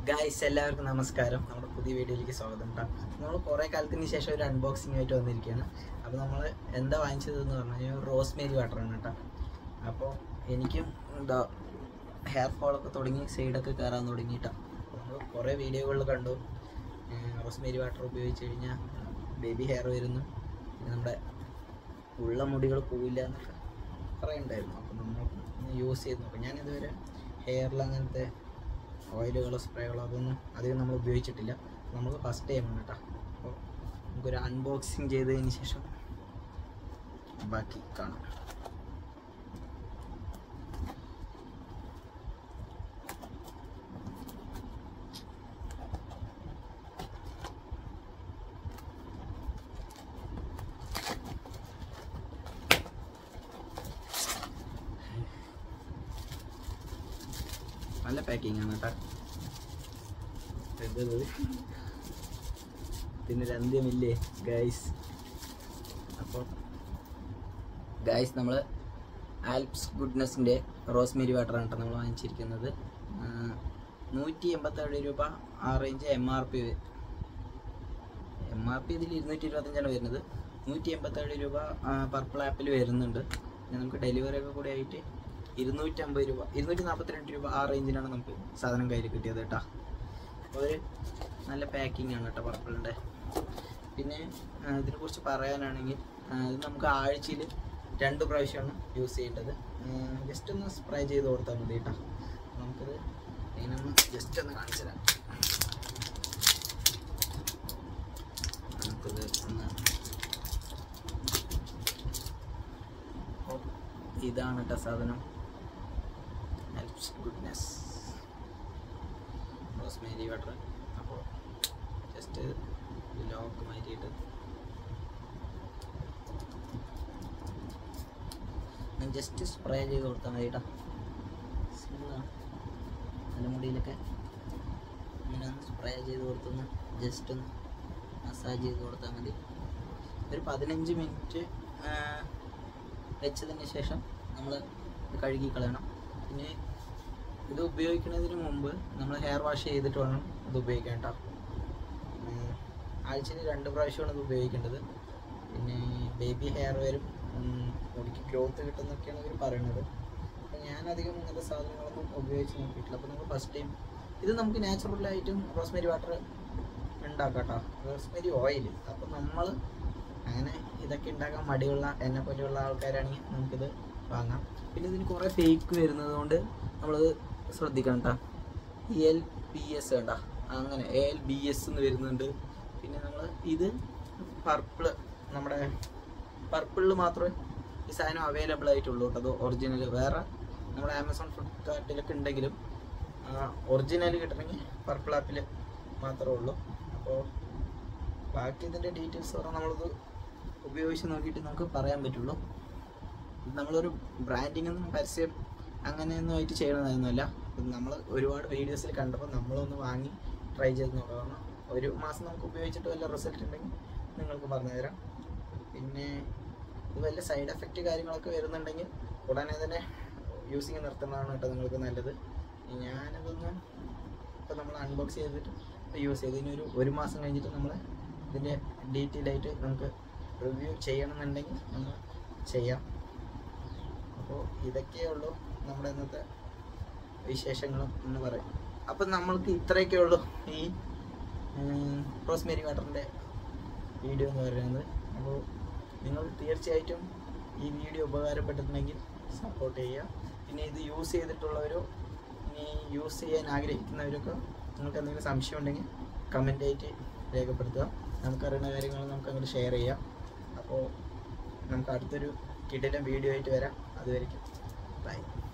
guys എല്ലാവർക്കും നമസ്കാരം നമ്മുടെ പുതിയ വീഡിയോയിലേക്ക് സ്വാഗതം കേട്ടോ നമ്മൾ കുറേ കാലത്തിന് ശേഷം ഒരു അൺബോക്സിംഗ് ആയിട്ട് വന്നിരിക്കുകയാണ് അപ്പോൾ നമ്മൾ എന്താ വാങ്ങിച്ചതെന്ന് പറഞ്ഞു കഴിഞ്ഞാൽ റോസ്മേരി വാട്ടറാണ് കേട്ടോ അപ്പോൾ എനിക്കും എന്താ ഹെയർ ഫോളൊക്കെ തുടങ്ങി സൈഡൊക്കെ കയറാൻ തുടങ്ങിയിട്ടാ നമ്മൾ കുറേ വീഡിയോകളിൽ കണ്ടു റോസ്മേരി വാട്ടർ ഉപയോഗിച്ച് കഴിഞ്ഞാൽ ബേബി ഹെയർ വരുന്നു പിന്നെ നമ്മുടെ ഉള്ള മുടികൾ പോവില്ല എന്നൊക്കെ പറയുണ്ടായിരുന്നു അപ്പോൾ നമ്മൾ യൂസ് ചെയ്ത് നോക്കാം ഞാനിതുവരെ ഹെയറിൽ അങ്ങനത്തെ ഓയിലുകളോ സ്പ്രേകളോ അതൊന്നും അധികം നമ്മൾ ഉപയോഗിച്ചിട്ടില്ല നമ്മൾ ഫസ്റ്റ് ടൈം ആണ് കേട്ടോ അപ്പോൾ നമുക്കൊരു അൺബോക്സിങ് ചെയ്തതിന് ശേഷം ബാക്കി കാണാം നല്ല പാക്കിംഗ് ആണ് കേട്ടോ എന്തത് ഇതിനൊരു അന്ത്യമില്ലേ ഗൈസ് അപ്പോൾ ഗൈസ് നമ്മൾ ആൽപ്സ് ഗുഡ്നെസ്സിൻ്റെ റോസ്മേരി വാട്ടറാണ് കേട്ടോ നമ്മൾ വാങ്ങിച്ചിരിക്കുന്നത് നൂറ്റി എൺപത്തേഴ് രൂപ ആ range M R P M R P ഇതിൽ ഇരുന്നൂറ്റി ഇരുപത്തഞ്ചാണ് വരുന്നത് നൂറ്റി എൺപത്തേഴ് രൂപ പർപ്പിൾ ആപ്പിൽ വരുന്നുണ്ട് പിന്നെ നമുക്ക് ഡെലിവറി ഒക്കെ കൂടി ആയിട്ട് ഇരുന്നൂറ്റമ്പത് രൂപ ഇരുന്നൂറ്റി നാൽപ്പത്തിരണ്ട് രൂപ ആ റേഞ്ചിലാണ് നമുക്ക് സാധനം കയ്യിൽ കിട്ടിയത് കേട്ടോ അപ്പോൾ ഒരു നല്ല പാക്കിംഗ് ആണ് കേട്ടോ പർപ്പിളിൻ്റെ പിന്നെ ആ, ഇതിനെക്കുറിച്ച് പറയാനാണെങ്കിൽ ആ, ഇത് നമുക്ക് ആഴ്ചയിൽ രണ്ട് പ്രാവശ്യമാണ് യൂസ് ചെയ്യേണ്ടത് ജസ്റ്റ് ഒന്ന് സ്പ്രേ ചെയ്ത് കൊടുത്താൽ മതി കേട്ടോ നമുക്കിത് അതിനൊന്ന് ജസ്റ്റ് ഒന്ന് കാണിച്ചു തരാം നമുക്കിത് ഒന്ന് അപ്പോൾ ഇതാണ് കേട്ടോ സാധനം ഹെൽപ്സ് ഗുഡ്നെസ് റോസ്മേരി വാട്ടർ അപ്പോൾ ജസ്റ്റ് ലോക്ക് മാറ്റിയിട്ട് ജസ്റ്റ് സ്പ്രേ ചെയ്ത് കൊടുത്താൽ മതി കേട്ടോ സിമ്പിളാണ് തലമുടിയിലൊക്കെ ഇങ്ങനെ ഒന്ന് സ്പ്രേ ചെയ്ത് കൊടുത്തൊന്ന് ജസ്റ്റ് ഒന്ന് മസാജ് ചെയ്ത് കൊടുത്താൽ മതി ഒരു പതിനഞ്ച് മിനിറ്റ് വെച്ചതിന് ശേഷം നമ്മൾ കഴുകി കളയണം പിന്നെ ഇത് ഉപയോഗിക്കുന്നതിന് മുമ്പ് നമ്മൾ ഹെയർ വാഷ് ചെയ്തിട്ട് വേണം ഇത് ഉപയോഗിക്കാൻ കേട്ടോ ആഴ്ചയിൽ രണ്ട് പ്രാവശ്യമാണ് ഇത് ഉപയോഗിക്കേണ്ടത് പിന്നെ ബേബി ഹെയർ വരും ഉം, മുടിക്ക് ഗ്രോത്ത് കിട്ടുന്നൊക്കെയാണ് ഇവർ പറയുന്നത് അപ്പോൾ ഞാനധികം ഇങ്ങനത്തെ സാധനങ്ങളൊന്നും ഉപയോഗിച്ച് നോക്കിയിട്ടില്ല അപ്പോൾ നമുക്ക് ഫസ്റ്റ് ടൈം ഇത് നമുക്ക് നാച്ചുറലായിട്ടും റോസ്മേരി വാട്ടർ ഉണ്ടാക്കാം കേട്ടോ റോസ്മേരി ഓയിൽ അപ്പോൾ നമ്മൾ അങ്ങനെ ഇതൊക്കെ ഉണ്ടാക്കാൻ മടിയുള്ള എന്നെ പോലെയുള്ള ആൾക്കാരാണെങ്കിൽ നമുക്കിത് വാങ്ങാം പിന്നെ ഇതിന് കുറേ ഫേക്ക് വരുന്നത് കൊണ്ട് നമ്മളത് ശ്രദ്ധിക്കണം കേട്ടോ ഇ എൽ ബി എസ് വേണ്ട അങ്ങനെ എ എൽ ബി എസ് എന്ന് വരുന്നുണ്ട് പിന്നെ നമ്മൾ ഇത് പർപ്പിള് നമ്മുടെ പർപ്പിളിൽ മാത്രമേ ഈ സാധനം അവൈലബിൾ ആയിട്ടുള്ളൂ കേട്ടോ അത് ഒറിജിനൽ വേറെ നമ്മുടെ ആമസോൺ ഫ്ലിപ്കാർട്ടിലൊക്കെ ഉണ്ടെങ്കിലും ഒറിജിനൽ കിട്ടണമെങ്കിൽ പർപ്പിൾ ആപ്പിൽ മാത്രമേ ഉള്ളൂ അപ്പോൾ ബാക്കി ഇതിൻ്റെ ഡീറ്റെയിൽസ് പറഞ്ഞാൽ നമ്മളിത് ഉപയോഗിച്ച് നോക്കിയിട്ട് നമുക്ക് പറയാൻ പറ്റുള്ളൂ ഇത് നമ്മളൊരു ബ്രാൻഡിങ് ഒന്നും പരസ്യം അങ്ങനെയൊന്നും ആയിട്ട് ചെയ്യണതൊന്നുമല്ല നമ്മൾ ഒരുപാട് വീഡിയോസിൽ കണ്ടപ്പോൾ നമ്മളൊന്ന് വാങ്ങി ട്രൈ ചെയ്ത് നോക്കാം കാരണം ഒരു മാസം നമുക്ക് ഉപയോഗിച്ചിട്ട് വല്ല റിസൾട്ട് ഉണ്ടെങ്കിൽ നിങ്ങൾക്ക് പറഞ്ഞുതരാം പിന്നെ ഇത് വല്ല സൈഡ് എഫക്റ്റ് കാര്യങ്ങളൊക്കെ വരുന്നുണ്ടെങ്കിൽ ഉടനെ തന്നെ യൂസിങ് നിർത്തുന്നതാണ് കേട്ടോ നിങ്ങൾക്ക് നല്ലത് ഞാനിതൊന്ന് ഇപ്പോൾ നമ്മൾ അൺബോക്സ് ചെയ്തിട്ട് യൂസ് ചെയ്ത് ഇനി ഒരു ഒരു മാസം കഴിഞ്ഞിട്ട് നമ്മൾ ഇതിൻ്റെ ഡീറ്റെയിൽ ആയിട്ട് നമുക്ക് റിവ്യൂ ചെയ്യണമെന്നുണ്ടെങ്കിൽ നമ്മൾ ചെയ്യാം അപ്പോൾ ഇതൊക്കെയേ ഉള്ളൂ നമ്മുടെ ഇന്നത്തെ വിശേഷങ്ങളും എന്ന് പറയും അപ്പം നമ്മൾക്ക് ഇത്രയൊക്കെ ഉള്ളൂ ഈ റോസ്മേരി വാട്ടറിൻ്റെ വീഡിയോ എന്ന് പറയുന്നത് അപ്പോൾ നിങ്ങൾ തീർച്ചയായിട്ടും ഈ വീഡിയോ ഉപകാരപ്പെട്ടിട്ടുണ്ടെങ്കിൽ സപ്പോർട്ട് ചെയ്യുക പിന്നെ ഇത് യൂസ് ചെയ്തിട്ടുള്ളവരോ ഇനി യൂസ് ചെയ്യാൻ ആഗ്രഹിക്കുന്നവരൊക്കെ നിങ്ങൾക്ക് എന്തെങ്കിലും സംശയം ഉണ്ടെങ്കിൽ കമൻ്റ് ആയിട്ട് രേഖപ്പെടുത്തുക നമുക്കറിയുന്ന കാര്യങ്ങൾ നമുക്ക് അങ്ങോട്ട് ഷെയർ ചെയ്യാം അപ്പോൾ നമുക്ക് അടുത്തൊരു കിടിലം വീഡിയോ ആയിട്ട് വരാം അതുവരെയ്ക്കും ബൈ